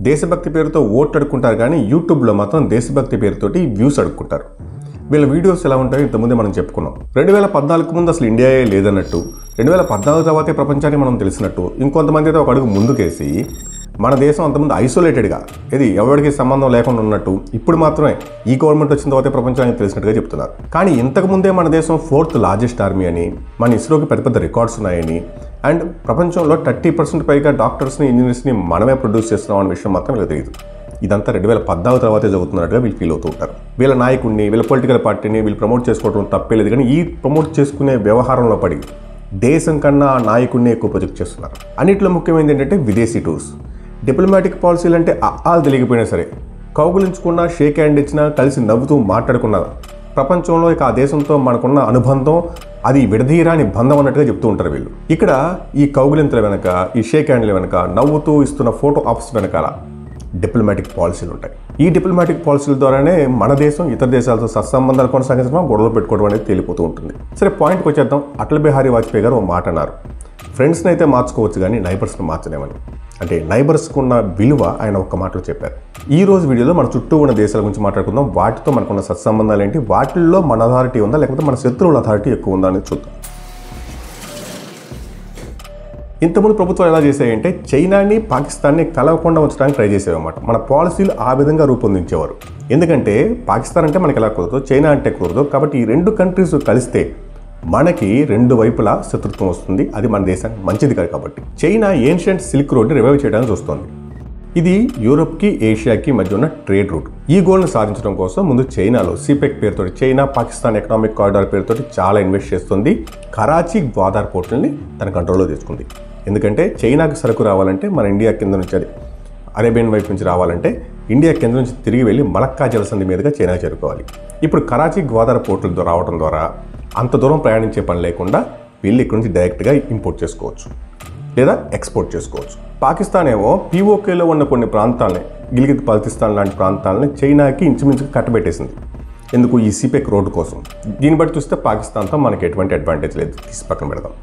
దేశభక్తి పేరుతో ఓట్లు అడుక్కుంటారు కానీ యూట్యూబ్లో మాత్రం దేశభక్తి పేరుతోటి వ్యూస్ అడుక్కుంటారు వీళ్ళ వీడియోస్ ఎలా ఉంటాయో ఇంతకుముందే మనం చెప్పుకున్నాం రెండు వేల పద్నాలుగు ముందు అసలు ఇండియాయే లేదన్నట్టు రెండు వేల పద్నాలుగు తర్వాతే ప్రపంచానికి మనం తెలిసినట్టు ఇంకొంతమంది అయితే ఒక అడుగు ముందుకేసి మన దేశం అంతకుముందు ఐసోలేటెడ్గా ఇది ఎవరికి సంబంధం లేకుండా ఉన్నట్టు ఇప్పుడు మాత్రమే ఈ గవర్నమెంట్ వచ్చిన తర్వాత ప్రపంచానికి తెలిసినట్టుగా చెప్తున్నారు కానీ ఇంతకు ముందే మన దేశం ఫోర్త్ లార్జెస్ట్ ఆర్మీ అని మన ఇస్రోకి పెద్ద పెద్ద రికార్డ్స్ ఉన్నాయని అండ్ ప్రపంచంలో థర్టీ పర్సెంట్ పైగా డాక్టర్స్ని ఇంజనీర్స్ని మనమే ప్రొడ్యూస్ చేస్తున్నాం అనే విషయం మాత్రం వీళ్ళకి తెలియదు ఇదంతా రెండు వేల పద్నాలుగు తర్వాతే జరుగుతున్నట్టుగా వీళ్ళు ఫీల్ అవుతూ ఉంటారు వీళ్ళ నాయకుడిని వీళ్ళ పొలిటికల్ పార్టీని వీళ్ళు ప్రమోట్ చేసుకోవడం తప్పే లేదు కానీ ఈ ప్రమోట్ చేసుకునే వ్యవహారంలో పడి దేశం కన్నా ఆ నాయకుడిని ఎక్కువ ప్రొజెక్ట్ చేస్తున్నారు అన్నింటిలో ముఖ్యమైనది ఏంటంటే విదేశీ టూర్స్ డిప్లొమాటిక్ పాలసీలు అంటే ఆలు తెలియకపోయినా సరే కౌగులించుకున్నా షేక్ హ్యాండ్ ఇచ్చినా కలిసి నవ్వుతూ మాట్లాడుకున్నా ప్రపంచంలో ఇక ఆ దేశంతో మనకున్న అనుబంధం అది విడదీయరాని బంధం అన్నట్టుగా చెప్తూ ఉంటారు వీళ్ళు ఇక్కడ ఈ కౌగులింతల వెనక ఈ షేక్ హ్యాండ్ల వెనక నవ్వుతూ ఇస్తున్న ఫోటో ఆప్స్ వెనకాల డిప్లొమాటిక్ పాలసీలు ఉంటాయి ఈ డిప్లొమాటిక్ పాలసీల ద్వారానే మన దేశం ఇతర దేశాలతో సత్సంబంధాలు కొనసాగించడం గొడవలు పెట్టుకోవడం అనేది తేలిపోతూ ఉంటుంది సరే పాయింట్కి వచ్చేద్దాం అటల్ బిహారీ వాజ్పేయి గారు ఓ మాట అన్నారు ఫ్రెండ్స్ని అయితే మార్చుకోవచ్చు కానీ నైబర్స్ని మార్చలేమని అంటే నైబర్స్కి ఉన్న విలువ ఆయన ఒక్క మాటలో చెప్పారు ఈ రోజు వీడియోలో మన చుట్టూ ఉన్న దేశాల గురించి మాట్లాడుకుందాం వాటితో మనకున్న సత్సంబంధాలు ఏంటి వాటిల్లో మన అథారిటీ ఉందా లేకపోతే మన శత్రువుల అథారిటీ ఎక్కువ ఉందా అనేది చూద్దాం ఇంతకుముందు ప్రభుత్వాలు ఎలా చేసాయంటే చైనాని పాకిస్తాన్ని కలవకుండా ఉంచడానికి ట్రై చేసేవన్నమాట మన పాలసీలు ఆ విధంగా రూపొందించేవారు ఎందుకంటే పాకిస్తాన్ అంటే మనకి ఎలా కుదరదు చైనా అంటే కుదరదు కాబట్టి ఈ రెండు కంట్రీస్ కలిస్తే మనకి రెండు వైపులా శత్రుత్వం వస్తుంది అది మన దేశానికి మంచిది కాదు కాబట్టి చైనా ఏన్షియంట్ సిల్క్ రోడ్ని రివైవ్ చేయడానికి చూస్తోంది ఇది యూరోప్కి ఏషియాకి మధ్య ఉన్న ట్రేడ్ రూట్ ఈ గోల్ని సాధించడం కోసం ముందు చైనాలో సిపెక్ పేరుతో చైనా పాకిస్తాన్ ఎకనామిక్ కారిడార్ పేరుతో చాలా ఇన్వెస్ట్ చేస్తుంది కరాచీ గ్వాదార్ పోర్టుల్ని తన కంట్రోల్లో తీసుకుంది ఎందుకంటే చైనాకి సరుకు రావాలంటే మన ఇండియా కింద నుంచి అది అరేబియన్ వైపు నుంచి రావాలంటే ఇండియా కింద నుంచి తిరిగి వెళ్ళి మలక్కా జలసంధి మీదుగా చైనా చేరుకోవాలి ఇప్పుడు కరాచీ గ్వాదార్ పోర్టుల రావడం ద్వారా అంత దూరం ప్రయాణించే పని లేకుండా వీళ్ళు ఇక్కడ నుంచి డైరెక్ట్గా ఇంపోర్ట్ చేసుకోవచ్చు లేదా ఎక్స్పోర్ట్ చేసుకోవచ్చు పాకిస్తాన్ ఏమో పీఓకేలో ఉన్న కొన్ని ప్రాంతాలని గిల్గిత్ బల్తిస్తాన్ లాంటి ప్రాంతాలని చైనాకి ఇంచుమించుగా కట్టబెట్టేసింది ఎందుకు ఈ సిపెక్ రోడ్డు కోసం దీన్ని బట్టి చూస్తే పాకిస్తాన్తో మనకి ఎటువంటి అడ్వాంటేజ్ లేదు తీసి పక్కన పెడదాం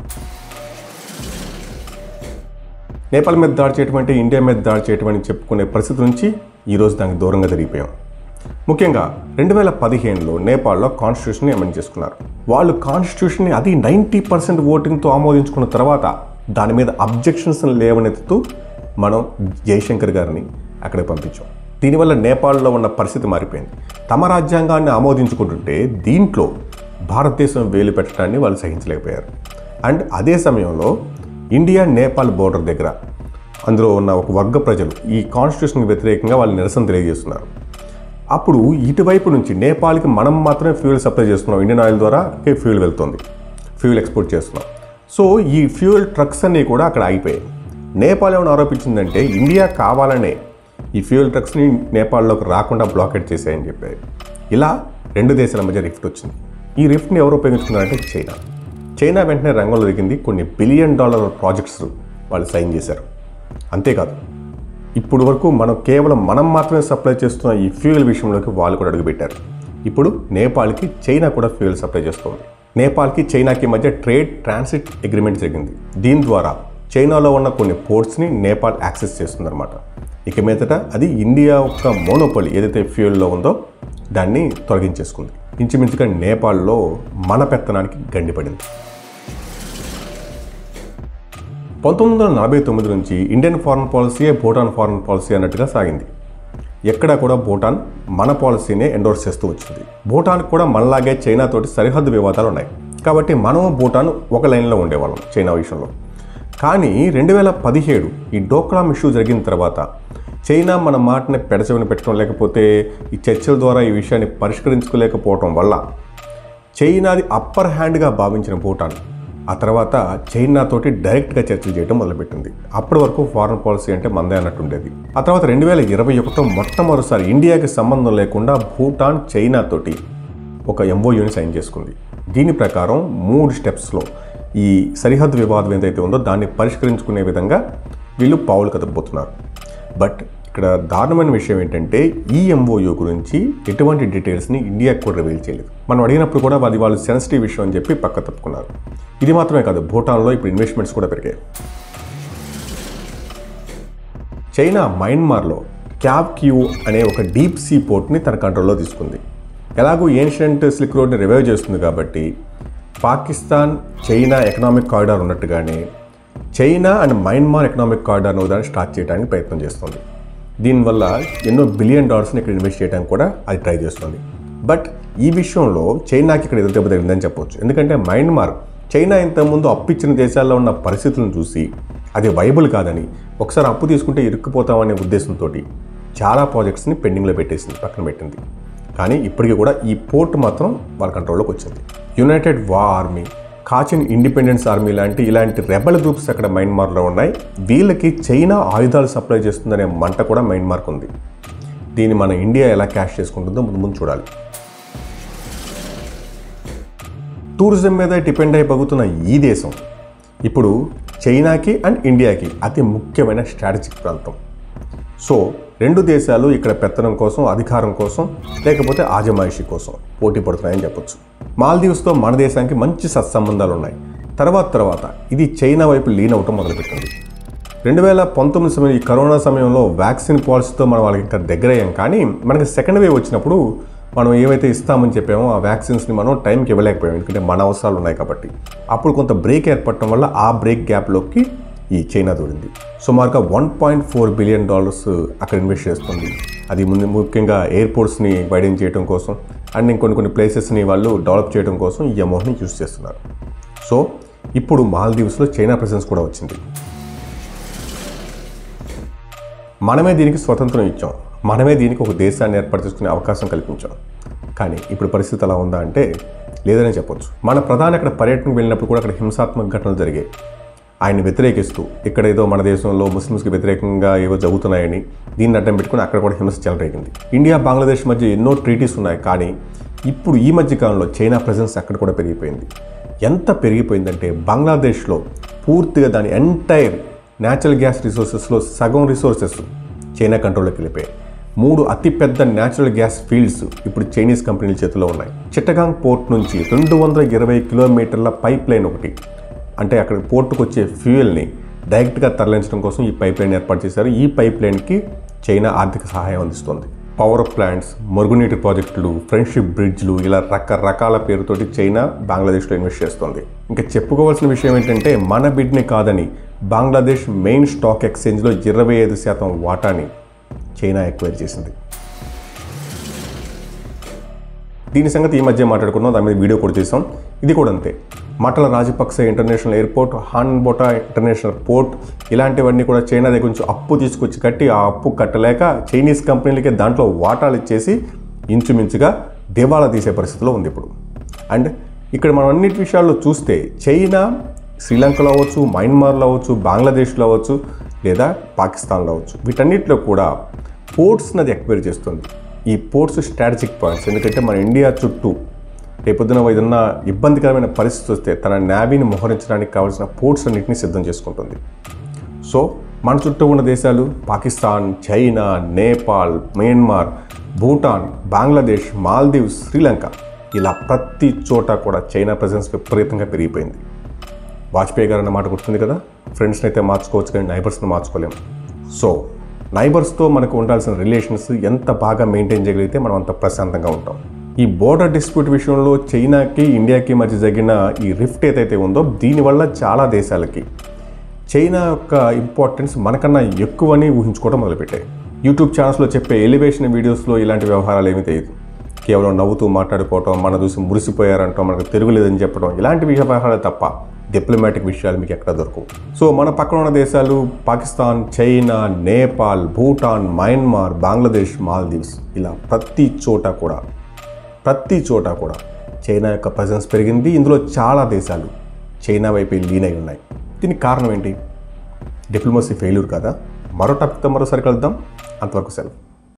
నేపాల్ మీద దాడి చేయటం అంటే ఇండియా మీద దాడి చేయటం అని చెప్పుకునే పరిస్థితి నుంచి ఈరోజు దానికి దూరంగా జరిగిపోయాం ముఖ్యంగా రెండు వేల పదిహేనులో నేపాల్లో కాన్స్టిట్యూషన్ని అమెండ్ చేసుకున్నారు వాళ్ళు కాన్స్టిట్యూషన్ని అది నైంటీ పర్సెంట్ ఓటింగ్తో ఆమోదించుకున్న తర్వాత దాని మీద అబ్జెక్షన్స్ లేవనెత్తుతూ మనం జయశంకర్ గారిని అక్కడికి పంపించాం దీనివల్ల నేపాల్లో ఉన్న పరిస్థితి మారిపోయింది తమ రాజ్యాంగాన్ని ఆమోదించుకుంటుంటే దీంట్లో భారతదేశం వేలు పెట్టడాన్ని వాళ్ళు సహించలేకపోయారు అండ్ అదే సమయంలో ఇండియా నేపాల్ బోర్డర్ దగ్గర అందులో ఉన్న ఒక వర్గ ప్రజలు ఈ కాన్స్టిట్యూషన్కి వ్యతిరేకంగా వాళ్ళు నిరసన తెలియజేస్తున్నారు అప్పుడు ఇటువైపు నుంచి నేపాల్కి మనం మాత్రమే ఫ్యూయల్ సప్లై చేస్తున్నాం ఇండియన్ ఆయిల్ ద్వారా ఫ్యూయల్ వెళ్తుంది ఫ్యూయల్ ఎక్స్పోర్ట్ చేస్తున్నాం సో ఈ ఫ్యూయల్ ట్రక్స్ అన్నీ కూడా అక్కడ ఆగిపోయాయి నేపాల్ ఏమైనా ఆరోపించిందంటే ఇండియా కావాలనే ఈ ఫ్యూయల్ ట్రక్స్ని నేపాల్లోకి రాకుండా బ్లాకెట్ చేశాయని చెప్పారు ఇలా రెండు దేశాల మధ్య రిఫ్ట్ వచ్చింది ఈ రిఫ్ట్ని ఎవరు ఉపయోగించుకున్నారంటే చైనా చైనా వెంటనే రంగంలో దిగింది కొన్ని బిలియన్ డాలర్ ప్రాజెక్ట్స్ వాళ్ళు సైన్ చేశారు అంతేకాదు ఇప్పుడు వరకు మనం కేవలం మనం మాత్రమే సప్లై చేస్తున్న ఈ ఫ్యూయల్ విషయంలోకి వాళ్ళు కూడా అడుగుపెట్టారు ఇప్పుడు నేపాల్కి చైనా కూడా ఫ్యూయల్ సప్లై చేస్తుంది నేపాల్కి చైనాకి మధ్య ట్రేడ్ ట్రాన్సిట్ అగ్రిమెంట్ జరిగింది దీని ద్వారా చైనాలో ఉన్న కొన్ని పోర్ట్స్ని నేపాల్ యాక్సెస్ చేస్తుందన్నమాట ఇక మీదట అది ఇండియా యొక్క మోనోపలి ఏదైతే ఫ్యూయల్లో ఉందో దాన్ని తొలగించేసుకుంది ఇంచుమించుగా నేపాల్లో మన పెత్తనానికి గండిపడింది పంతొమ్మిది వందల నలభై తొమ్మిది నుంచి ఇండియన్ ఫారెన్ పాలసీయే భూటాన్ ఫారెన్ పాలసీ అన్నట్టుగా సాగింది ఎక్కడా కూడా భూటాన్ మన పాలసీనే ఎండోర్స్ చేస్తూ వచ్చింది భూటాన్ కూడా మనలాగే చైనా తోటి సరిహద్దు వివాదాలు ఉన్నాయి కాబట్టి మనం భూటాన్ ఒక లైన్లో ఉండేవాళ్ళం చైనా విషయంలో కానీ రెండు వేల పదిహేడు ఈ డోక్లాం ఇష్యూ జరిగిన తర్వాత చైనా మన మాటని పెడచెవిన పెట్టడం లేకపోతే ఈ చర్చల ద్వారా ఈ విషయాన్ని పరిష్కరించుకోలేకపోవడం వల్ల చైనాది అప్పర్ హ్యాండ్గా భావించిన భూటాన్ ఆ తర్వాత చైనాతోటి డైరెక్ట్గా చర్చలు చేయడం మొదలుపెట్టింది అప్పటి వరకు ఫారెన్ పాలసీ అంటే మందే అన్నట్టు ఉండేది ఆ తర్వాత రెండు వేల ఇరవై ఒకటో మొట్టమొదటిసారి ఇండియాకి సంబంధం లేకుండా భూటాన్ చైనాతోటి ఒక ఎంఓయూని సైన్ చేసుకుంది దీని ప్రకారం మూడు స్టెప్స్లో ఈ సరిహద్దు వివాదం ఏదైతే ఉందో దాన్ని పరిష్కరించుకునే విధంగా వీళ్ళు పావులు కదపబోతున్నారు బట్ ఇక్కడ దారుణమైన విషయం ఏంటంటే ఈ ఎంఓయూ గురించి ఎటువంటి డీటెయిల్స్ని ఇండియాకు కూడా రివీల్ చేయలేదు మనం అడిగినప్పుడు కూడా అది వాళ్ళు సెన్సిటివ్ విషయం అని చెప్పి పక్క తప్పుకున్నారు ఇది మాత్రమే కాదు భూటాన్లో ఇప్పుడు ఇన్వెస్ట్మెంట్స్ కూడా పెరిగాయి చైనా మయన్మార్లో క్యాబ్ క్యూ అనే ఒక డీప్ సీ పోర్ట్ని తన కంట్రోల్లో తీసుకుంది ఎలాగో ఏన్షియంట్ సిల్క్ రోడ్ని రివైవ్ చేస్తుంది కాబట్టి పాకిస్తాన్ చైనా ఎకనామిక్ కారిడార్ ఉన్నట్టుగానే China and Myanmar economic corridor దాన్ని స్టార్ట్ చేయడానికి ప్రయత్నం చేస్తుంది దీనివల్ల ఎన్నో బిలియన్ డాలర్స్ని ఇక్కడ ఇన్వెస్ట్ చేయడానికి కూడా అది ట్రై చేస్తుంది బట్ ఈ విషయంలో చైనాకి ఇక్కడ ఎదురు దెబ్బ తగిలిందని చెప్పొచ్చు ఎందుకంటే మయన్మార్ చైనా ఇంతకుముందు అప్పు ఇచ్చిన దేశాల్లో ఉన్న పరిస్థితులను చూసి అది వైబుల్ కాదని ఒకసారి అప్పు తీసుకుంటే ఇరుక్కుపోతామనే ఉద్దేశంతో చాలా ప్రాజెక్ట్స్ని పెండింగ్లో పెట్టేసింది పక్కన పెట్టింది కానీ ఇప్పటికీ కూడా ఈ పోర్ట్ మాత్రం వాళ్ళ కంట్రోల్లోకి వచ్చింది యునైటెడ్ వా ఆర్మీ కాచిన్ ఇండిపెండెన్స్ ఆర్మీ లాంటి ఇలాంటి రెబల్ గ్రూప్స్ అక్కడ మయన్మార్లో ఉన్నాయి వీళ్ళకి చైనా ఆయుధాలు సప్లై చేస్తుందనే మంట కూడా మయన్మార్కు ఉంది దీన్ని మన ఇండియా ఎలా క్యాష్ చేసుకుంటుందో ముందు ముందు చూడాలి టూరిజం మీద డిపెండ్ అయి బగుతున్న ఈ దేశం ఇప్పుడు చైనాకి అండ్ ఇండియాకి అతి ముఖ్యమైన స్ట్రాటజిక్ ప్రాంతం సో రెండు దేశాలు ఇక్కడ పెత్తనం కోసం అధికారం కోసం లేకపోతే ఆజమాయిషీ కోసం పోటీ పడుతున్నాయని చెప్పొచ్చు మాల్దీవ్స్తో మన దేశానికి మంచి సత్సంబంధాలు ఉన్నాయి తర్వాత తర్వాత ఇది చైనా వైపు లీన్ అవటం మొదలుపెట్టింది రెండు వేల పంతొమ్మిది సమయం ఈ కరోనా సమయంలో వ్యాక్సిన్ పాలసీతో మనం వాళ్ళకి ఇంకా దగ్గరయ్యాం కానీ మనకి సెకండ్ వేవ్ వచ్చినప్పుడు మనం ఏవైతే ఇస్తామని చెప్పామో ఆ వ్యాక్సిన్స్ని మనం టైంకి ఇవ్వలేకపోయాం ఎందుకంటే మన అవసరాలు ఉన్నాయి కాబట్టి అప్పుడు కొంత బ్రేక్ ఏర్పడటం వల్ల ఆ బ్రేక్ గ్యాప్లోకి ఈ చైనా దూరింది సుమారుగా one point four billion dollars అక్కడ ఇన్వెస్ట్ చేస్తుంది అది ముందు ముఖ్యంగా ఎయిర్పోర్ట్స్ని వైడెన్ చేయడం కోసం అండ్ ఇంకొన్ని కొన్ని ప్లేసెస్ని వాళ్ళు డెవలప్ చేయడం కోసం ఈ అమౌంట్ని యూస్ చేస్తున్నారు సో ఇప్పుడు మాల్దీవ్స్లో చైనా ప్రెసెన్స్ కూడా వచ్చింది మనమే దీనికి స్వతంత్రం ఇచ్చాం మనమే దీనికి ఒక దేశాన్ని ఏర్పాటు చేసుకునే అవకాశం కల్పించాం కానీ ఇప్పుడు పరిస్థితి ఎలా ఉందా అంటే లేదనే చెప్పొచ్చు మన ప్రధాని అక్కడ పర్యటనకు వెళ్ళినప్పుడు కూడా అక్కడ హింసాత్మక ఘటనలు జరిగాయి ఆయన్ని వ్యతిరేకిస్తూ ఇక్కడ ఏదో మన దేశంలో ముస్లిమ్స్కి వ్యతిరేకంగా ఏవో జరుగుతున్నాయని దీన్ని అడ్డం పెట్టుకుని అక్కడ కూడా హింస చెలరేగింది ఇండియా బంగ్లాదేశ్ మధ్య ఎన్నో ట్రీటీస్ ఉన్నాయి కానీ ఇప్పుడు ఈ మధ్య కాలంలో చైనా ప్రజెన్స్ అక్కడ కూడా పెరిగిపోయింది ఎంత పెరిగిపోయిందంటే బంగ్లాదేశ్లో పూర్తిగా దాని ఎంటైర్ న్యాచురల్ గ్యాస్ రిసోర్సెస్లో సగం రిసోర్సెస్ చైనా కంట్రోల్లోకి వెళ్ళిపోయాయి మూడు అతిపెద్ద న్యాచురల్ గ్యాస్ ఫీల్డ్స్ ఇప్పుడు చైనీస్ కంపెనీల చేతిలో ఉన్నాయి చిట్టగాంగ్ పోర్ట్ నుంచి రెండు వందల ఇరవై కిలోమీటర్ల పైప్ లైన్ ఒకటి అంటే అక్కడ పోర్టుకు వచ్చే ఫ్యూయల్ని డైరెక్ట్గా తరలించడం కోసం ఈ పైప్ లైన్ ఏర్పాటు చేశారు ఈ పైప్ లైన్కి చైనా ఆర్థిక సహాయం అందిస్తుంది పవర్ ప్లాంట్స్ మురుగునీటి ప్రాజెక్టులు ఫ్రెండ్షిప్ బ్రిడ్జ్లు ఇలా రకరకాల పేరుతోటి చైనా బంగ్లాదేశ్లో ఇన్వెస్ట్ చేస్తుంది ఇంకా చెప్పుకోవాల్సిన విషయం ఏంటంటే మన బిడ్ని కాదని బంగ్లాదేశ్ మెయిన్ స్టాక్ ఎక్స్చేంజ్లో ఇరవై ఐదు శాతం వాటాని చైనా ఎక్వైర్ చేసింది దీని సంగతి ఈ మధ్య మాట్లాడుకున్నాం దాని మీద వీడియో కూడా చేసాం ఇది కూడా అంతే Mattala Rajapaksa international airport Hambantota international port ఇలాంటివన్నీ కూడా చైనా దగ్గర నుంచి అప్పు తీసుకొచ్చి కట్టి ఆ అప్పు కట్టలేక చైనీస్ కంపెనీలకి దాంట్లో వాటాలు ఇచ్చేసి ఇంచుమించుగా దివాళా తీసే పరిస్థితిలో ఉంది ఇప్పుడు అండ్ ఇక్కడ మనం అన్నిటి విషయాల్లో చూస్తే చైనా శ్రీలంకలో అవ్వచ్చు మయన్మార్లో అవ్వచ్చు బంగ్లాదేశ్లో అవ్వచ్చు లేదా పాకిస్తాన్లో అవ్వచ్చు వీటన్నిటిలో కూడా పోర్ట్స్ని అది ఎక్వైర్ చేస్తుంది ఈ పోర్ట్స్ స్ట్రాటజిక్ పాయింట్స్ ఎందుకంటే మన ఇండియా చుట్టూ రేపొద్దున ఏదన్నా ఇబ్బందికరమైన పరిస్థితి వస్తే తన నావీని మోహరించడానికి కావాల్సిన పోర్ట్స్ అన్నింటినీ సిద్ధం చేసుకుంటుంది సో మన చుట్టూ ఉన్న దేశాలు పాకిస్తాన్ చైనా నేపాల్ మయన్మార్ భూటాన్ బంగ్లాదేశ్ మాల్దీవ్స్ శ్రీలంక ఇలా ప్రతి చోట కూడా చైనా ప్రజెన్స్ విపరీతంగా పెరిగిపోయింది వాజ్పేయి గారు అన్న మాట గుర్తుంది కదా ఫ్రెండ్స్ని అయితే మార్చుకోవచ్చు కానీ నైబర్స్ని మార్చుకోలేము సో నైబర్స్తో మనకు ఉండాల్సిన రిలేషన్స్ ఎంత బాగా మెయింటైన్ చేయగలిగితే మనం అంత ప్రశాంతంగా ఉంటాం ఈ బోర్డర్ డిస్ప్యూట్ విషయంలో చైనాకి ఇండియాకి మధ్య జరిగిన ఈ రిఫ్ట్ ఏదైతే ఉందో దీనివల్ల చాలా దేశాలకి చైనా యొక్క ఇంపార్టెన్స్ మనకన్నా ఎక్కువని ఊహించుకోవడం మొదలుపెట్టాయి యూట్యూబ్ ఛానల్స్లో చెప్పే ఎలివేషన్ వీడియోస్లో ఇలాంటి వ్యవహారాలు ఏమీ తెలియదు కేవలం నవ్వుతూ మాట్లాడుకోవటం మన చూసి మురిసిపోయారంటాం మనకు తిరుగులేదని చెప్పడం ఇలాంటి వ్యవహారాలు తప్ప డిప్లొమాటిక్ విషయాలు మీకు ఎక్కడ దొరకవు సో మన పక్కన ఉన్న దేశాలు పాకిస్తాన్ చైనా నేపాల్ భూటాన్ మయన్మార్ బంగ్లాదేశ్ మాల్దీవ్స్ ఇలా ప్రతి చోట కూడా ప్రతి చోట కూడా చైనా యొక్క ప్రజెన్స్ పెరిగింది ఇందులో చాలా దేశాలు చైనా వైపు లీన్ అయి ఉన్నాయి దీనికి కారణం ఏంటి డిప్లొమసీ ఫెయిల్యూర్ కదా మరో టాపిక్తో మరోసారి కలుద్దాం అంతవరకు సెలవు